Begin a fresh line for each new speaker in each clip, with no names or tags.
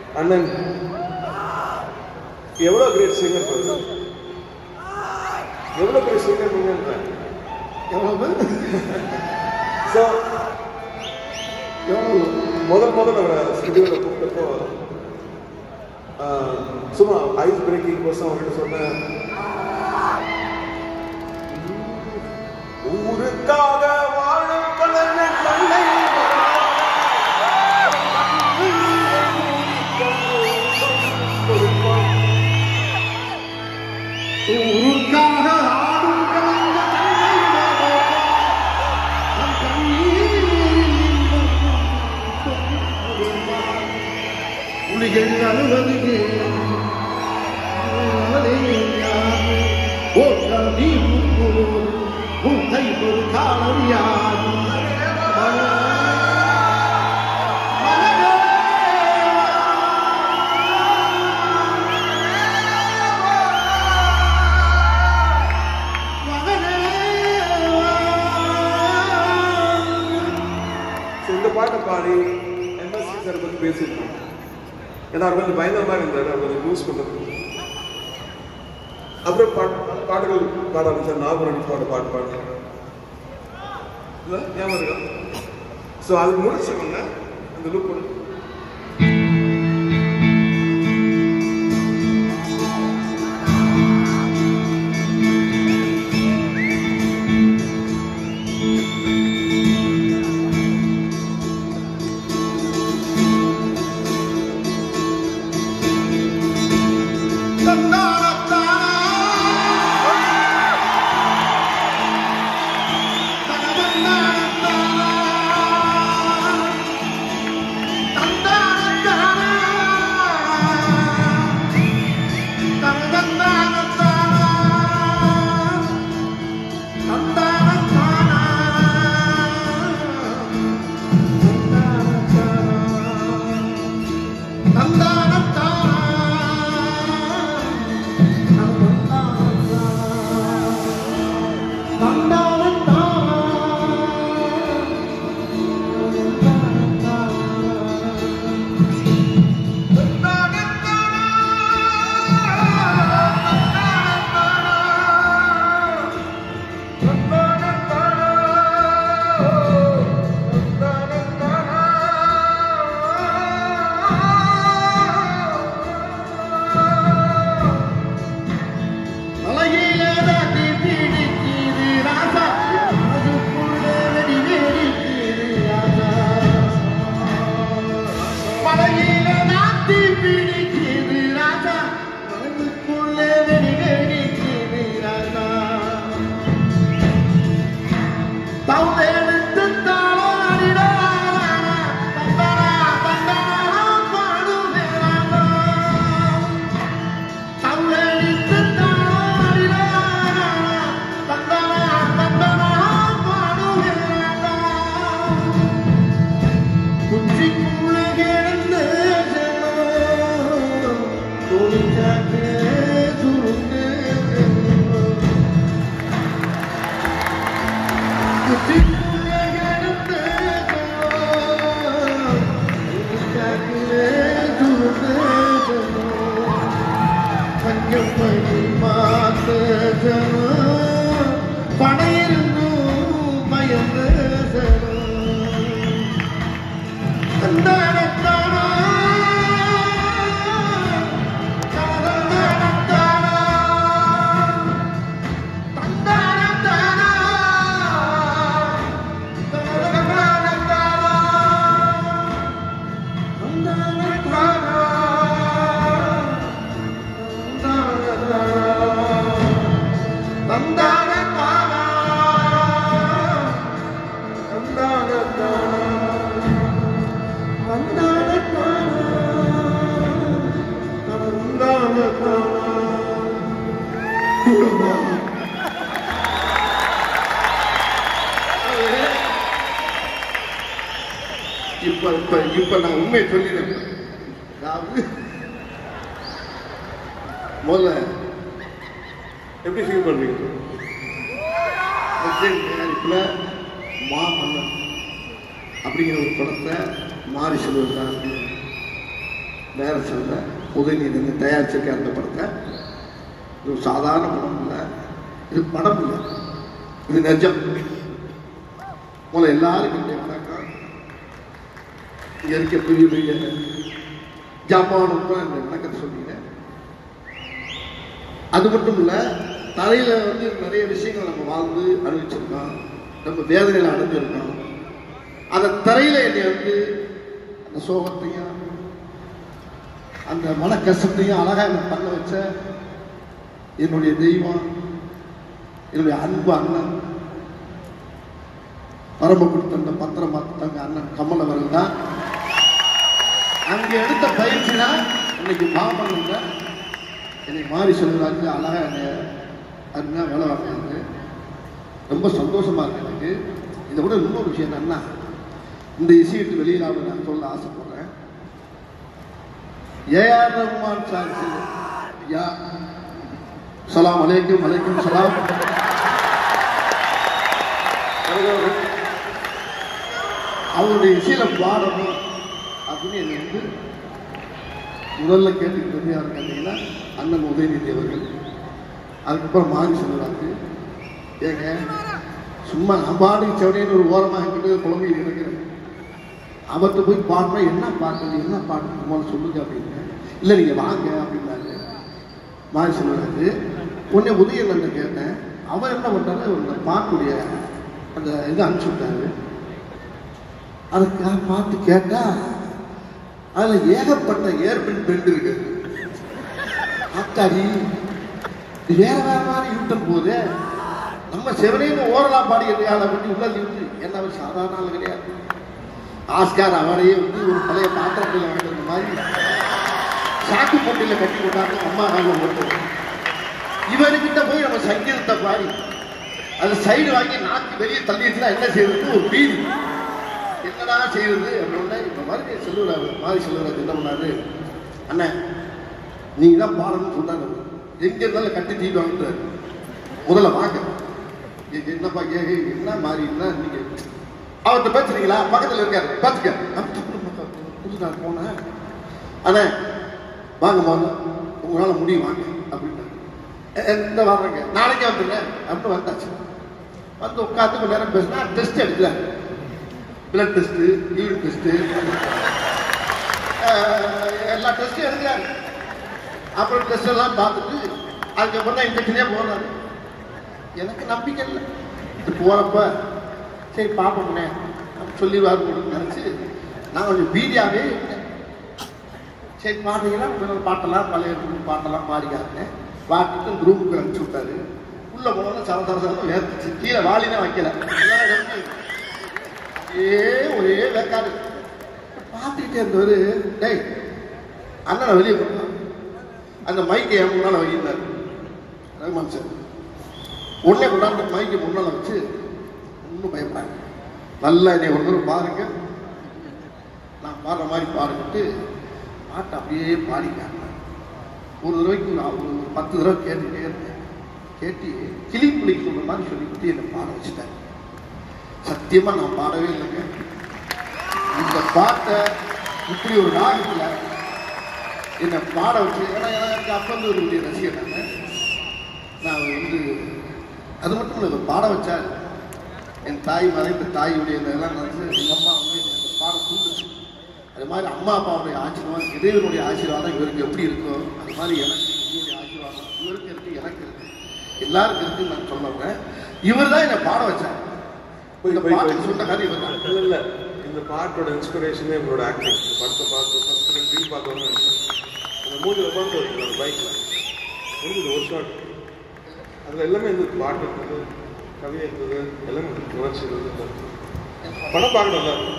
அண்ணன் எவ்வளோ great singer எவ்வளோ பெரிய சிங்கர் நீங்கன்றேன்
எவ்வளவு
ஸோ
எவ்வளவு
முதல் முதல்ல அவரை ஸ்டுடியோவில் கூப்பிட்டப்போ ஆஹ், சும்மா ஐஸ் பிரேக்கிங் கோசம் அவர்கிட்ட சொன்னேன் ஊருக்காக வாழும் கலைஞன் தன்னை
ஊருக்காக ஆடும் கலந்த தந்தை பாபா, நம் கண்ணீரில் இன்பம் புலிகள் அழுவதுக்கு ஓட்டாதி முத்தை ஒரு காலம் யாரும்
ஸோ இந்த பாட்டை பாடி எம்எஸ்சி சார் பற்றி பேசியிருந்தோம் ஏன்னா அவர் கொஞ்சம் பயந்த மாதிரி இருந்தார் அவர் கொஞ்சம் யூஸ் பண்ணுறது அப்புறம் பாட் பாட்டுகள் பாட ஆரம்பிச்சார் நாகூரணி பாட பாட்டு பாடுறாங்க இல்லை ஞாபகம் இருக்கா ஸோ அது முடிச்சவங்க அந்த லுக்
படையிருந்தும் பயந்த இப்ப இப்ப இப்ப நான் உண்மையை சொல்லிடுறேன் அதாவது முதல்ல
எப்படி ஃபீல் பண்ணுறீங்க
விஜய் தயாரிப்புல மாமன்னன் அப்படிங்கிற ஒரு படத்தை மாரி செல்வதாஸ் வேற சொல்ல உதயநிதி தயாரிச்சிருக்க அந்த படத்தை இது ஒரு சாதாரண படம் இல்லை இது படம் இல்லை இது நிஜம் முதல்ல எல்லாருக்கும் என்னுடைய வணக்கம் இங்க இருக்க பெரிய பெரிய ஜாமானுக்கும் இந்த வணக்கத்தை சொல்லிக்கிறேன் அது மட்டும் இல்ல தலையில வந்து நிறைய விஷயங்கள் நம்ம வாழ்ந்து அனுபவிச்சிருக்கோம் நம்ம வேதனையில அடைஞ்சிருக்கோம் அந்த தரையில என்னை வந்து அந்த சோகத்தையும் அந்த மன கஷ்டத்தையும் அழகா எனக்கு பண்ண வச்ச என்னுடைய தெய்வம் என்னுடைய அன்பு அண்ணன் பரமக்குடி அந்த பத்திரம் தங்க அண்ணன் கமல் அவர்கள் தான் அங்க எடுத்த பயிற்சி தான் இன்னைக்கு மாமன்ல என்னை மாறி சொல்லுறாங்க அழகா என்னை அருமையா வேலை பார்க்கறாங்க ரொம்ப சந்தோஷமா இருக்கு எனக்கு இதை விட இன்னொரு விஷயம் என்னன்னா இந்த இசையிட்டு வெளியில் அவரை நான் சொல்ல ஆசைப்படுறேன் ஏஆர் ரஹ்மான் சார் யா சலாம் அலைக்கும் அலைக்கும் சலாம் அவருடைய இசையில பாடணும் அப்படின்னு என்னை வந்து முதல்ல கேட்டுக்கிட்டது யாரு கேட்டீங்கன்னா அண்ணன் உதயநிதி அவர்கள் அதுக்கப்புறம் மாறி சொல்லுறாங்க ஏங்க சும்மா நான் பாடு செவனேன்னு ஒரு ஓரமாக என்கிட்ட குழம்பு இருக்கிறேன் அவர்கிட்ட போய் பாடுறா என்ன பாட்டு என்ன பாட்டு முதல்ல சொல்லுங்க அப்படின்னு இல்லை நீங்க வாங்க அப்படின்னாரு மாறி சொல்லுறாரு உடனே உதயநந்தன் கேட்டேன் அவர் என்ன பண்றாரு அந்த பாட்டுடைய அந்த இது அனுப்பிச்சு விட்டாரு அதுக்காக பார்த்து கேட்டா அதுல ஏகப்பட்ட ஏர்பின் பெண்ட் இருக்கு ஆத்தாடி இது வேற வேற மாதிரி யூட்டன் போகுது நம்ம செவனையும் ஓரலாம் பாடிக்கிட்டு அதை பற்றி உள்ள இருந்து என்ன அவர் சாதாரண ஆள் கிடையாது ஆஸ்கார் அவரையே வந்து ஒரு பழைய பாத்திரத்தில் வாங்கிட்டு மாதிரி சாக்கு போட்டியில் கட்டி கொண்டாந்து அம்மா காலில் போட்டு இவர்கிட்ட போய் நம்ம சங்கீதத்தை பாடி அது சைடு வாங்கி நாக்கு வெளியே தள்ளிடுச்சுன்னா என்ன செய்யறது ஒரு பீதி என்னடா செய்யறது அப்படின்னா இப்ப மாதிரி செல்லுறாரு மாதிரி செல்லுறாரு என்ன பண்ணாரு அண்ணன் நீங்க தான் பாடணும்னு சொன்னாங்க எங்க இருந்தாலும் கட்டி தீட்டு வாங்கிட்டாரு முதல்ல வாங்க ஏ, என்னப்பா ஏ ஏ, என்ன மாதிரி என்ன நீங்க அவர்கிட்ட பேசுறீங்களா பக்கத்துல இருக்காரு பேசுக்க புதுசு நான் போனேன் அண்ணே வாங்க முதல்ல உங்களால முடியும் வாங்க அப்படின்னா இந்த வர்றேங்க நாளைக்கே வந்துடுங்க அப்படின்னு வந்தாச்சு வந்து உட்காந்து கொஞ்ச நேரம் பேசினா டெஸ்ட் எடுக்கிறாங்க பிளட் டெஸ்ட் யூரின் டெஸ்ட் எல்லா டெஸ்ட்டும் எடுக்கிறாங்க அப்புறம் டெஸ்ட் எல்லாம் பார்த்துட்டு அதுக்கப்புறம் தான் இன்ஜெக்ஷனே போனாரு எனக்கு நம்பிக்கை இல்லை இது போறப்ப சரி பார்ப்போம்னே சொல்லிடுவார் நினைச்சு நான் கொஞ்சம் பீதியாகவே இருந்தேன் சரி பாடுறீங்களா கொஞ்சம் பாட்டெல்லாம் பழைய பாட்டெல்லாம் பாடிக்காருங்க பாட்டுட்டு இந்த ரூமுக்கு அனுப்பிச்சு விட்டாரு உள்ள போனோம்னா சர சர சரம் ஏற்றுச்சு கீழே வாளினே வைக்கல எல்லாம் எடுத்து ஒரே ஒரே வேக்காடு பார்த்துக்கிட்டே இருந்தவர் டேய் அண்ணனை வெளியே போனான் அந்த மைக்கை என் முன்னால வைக்கிறார் ரகுமான் சார் உடனே கொண்டாந்து மைக்கை முன்னால வச்சு ஒன்றும் பயப்படாங்க நல்லா என்னை ஒரு தடவை பாருங்க நான் பாடுற மாதிரி பாருங்கட்டு பாட்டை அப்படியே பாடிக்காங்க ஒரு தடவைக்கு நான் ஒரு ஒரு பத்து தடவை கேட்டுட்டே இருந்தேன் கேட்டு கிளி புளிக்கு சொல்ற மாதிரி சொல்லிக்கிட்டு என்னை பாட வச்சுட்டேன் சத்தியமா நான் பாடவே இல்லைங்க இந்த பாட்டை இப்படி ஒரு ராகத்துல என்னை பாட வச்சு ஏன்னா எனக்கு அப்ப வந்து ஒரு பெரிய ரசிகர் நான் நான் வந்து அது மட்டும் இல்லை இவர் பாட வச்சார் என் தாய் மறைந்த தாயுடைய இந்த இதெல்லாம் நினைச்சு எங்க அம்மா வந்து என்னை இந்த பாட தூண்டுச்சு அது மாதிரி அம்மா அப்பாவுடைய ஆசீர்வாதம் இறைவனுடைய ஆசீர்வாதம் இவருக்கு எப்படி இருக்கோ அது மாதிரி எனக்கு இவருடைய ஆசீர்வாதம் இவருக்கு இருக்கு எனக்கு இருக்கு எல்லாருக்கும் இருக்குன்னு நான் சொல்லுவேன் இவர் தான் என்னை பாட வச்சார் இந்த பாட்டுக்கு சொன்ன கதை இவர் தான்
இல்ல இல்ல இந்த பாட்டோட இன்ஸ்பிரேஷனே உங்களோட ஆக்டிங் இந்த படத்தை பார்த்து ஃபர்ஸ்ட் டைம் ஃபீல் பார்த்தோன்னு அந்த மூணு உட்காந்து வருது பைக்ல முடிஞ்சது ஒரு ஷாட் அதுல எல்லாமே இருந்தது பாட்டு இருந்தது கவிதை இருந்தது எல்லாமே இருந்தது. உணர்ச்சி இருந்தது படம் பார்க்கணும் எல்லாரும்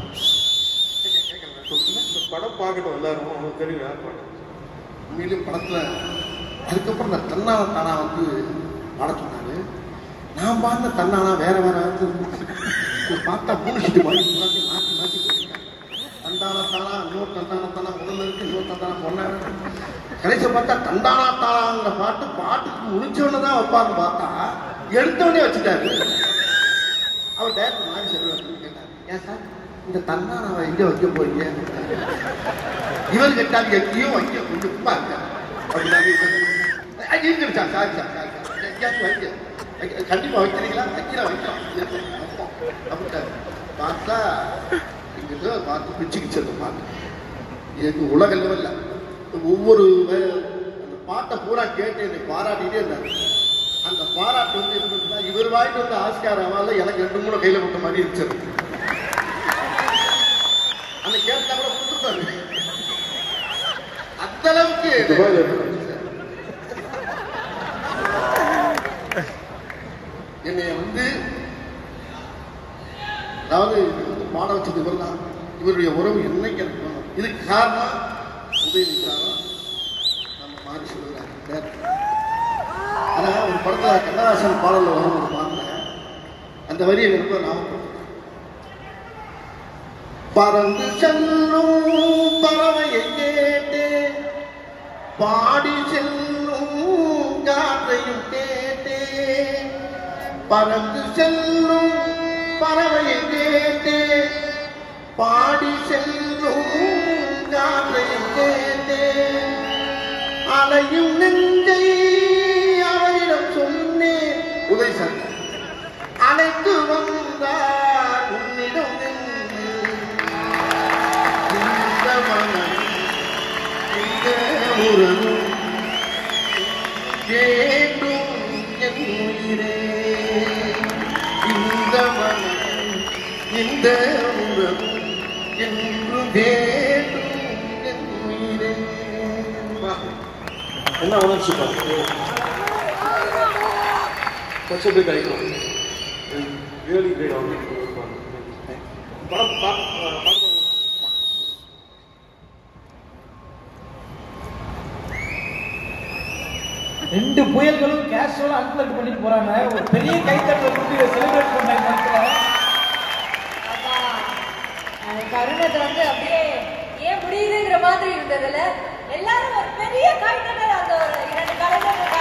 இந்த படம் பார்க்கட்டும் எல்லாரும் அவங்களுக்கு தெரியும் யார் பாட்டு
உண்மையிலும் படத்துல அதுக்கப்புறம் நான் தன்னால தானா வந்து பாட சொன்னாரு நான் பாடின தன்னானா வேற வேற வந்து இருந்துச்சு. இது பார்த்தா பூனிச்சிட்டு மாதிரி மாற்றி மாற்றி மாற்றி போயிருக்காங்க தண்டானா தானா இன்னொரு தண்டானா தானா முதல்ல இருக்கு இன்னொரு தண்டானா பொண்ணா கடைசி பார்த்தா தண்டானா தானாங்கிற பாட்டு பாட்டுக்கு முடிச்சவன தான் வைப்பான்னு பார்த்தா எடுத்தவனே வச்சுட்டாரு அவர் டேரக்டர் மாதிரி சொல்லுவார் கேட்டார் ஏன் சார் இந்த தன்னானவை எங்க வைக்க போறீங்க இவர் கேட்டாங்க எங்கேயோ வைக்க கொண்டு பாருங்க இருந்துருச்சா சாரி சார் சாரி சார் எங்கேயாச்சும் வைக்க வைக்க- கண்டிப்பா வைக்கிறீங்களா வைக்கிறேன் வைக்கிறோம் அப்படின்ட்டாரு பார்த்தா இங்கிட்ட பார்த்து பிச்சுக்கிச்சு அந்த பாட்டு எனக்கு உலக லெவல்ல ஒவ்வொரு வே- அந்த பாட்டை பூரா கேட்டு என்னை பாராட்டிட்டே இருந்தார் அந்த பாராட்டு வந்து இருந்ததுன்னா இவர் வாங்கிட்டு வந்த ஆஸ்கார் அவால எனக்கு ரெண்டு மூணு கையில போட்ட மாதிரி இருந்துச்சு அந்த கேட்டா கூட கொடுத்துருப்பாரு அந்த அளவுக்கு
துபாயில் இருக்கு.
என்னை வந்து அதாவது இது வந்து பாட வச்சது இவர் தான் இவருடைய உறவு என்னைக்கு எனக்கு வேணும் இதுக்கு காரணம் உதயநிதிக்காக நம்ம மாறி சொல்லுகிறார் ஆனா ஒரு படத்துல கண்ணதாசன் பாடல்ல வரும் ஒரு பாடல அந்த வரி எனக்கு ரொம்ப ஞாபகம் பறந்து செல்லும் பறவையை கேட்டு பாடி செல்லும் காற்றையும் கேட்டு பறந்து செல்லும் பறவையை கேட்டு பாடி செல்லும் காற்றையும் கேட்டு அலையும் நெஞ்சை அவரிடம் சொன்னேன் உதய் சார் அழைத்து வந்தார் உன்னிடம் நின்று. இந்த மனம் இந்த உறவும் வேண்டும் என் உயிரே இந்த மனம் இந்த உறவும் என்று வேண்டும் என் உயிரே
என்ன உணர்ச்சி பாருங்க such a big icon and really great honor படம் பா- அஹ் பாட்டு பாடுங்க.
ரெண்டு புயல்களும் கேஷுவலா அன்பிளக் பண்ணிட்டு போறாங்க ஒரு பெரிய கைத்தட்டல் கொடுத்து இதை செலிப்ரேட் பண்ண இந்த இடத்துல
ஆமா. அந்த தருணத்தை வந்து அப்படியே ஏன் முடியுதுங்கிற மாதிரி இருந்ததுல எல்லாரும் ஒரு பெரிய கைத்தட்டல் அந்த ஒரு இரண்டு கலைஞர்கள்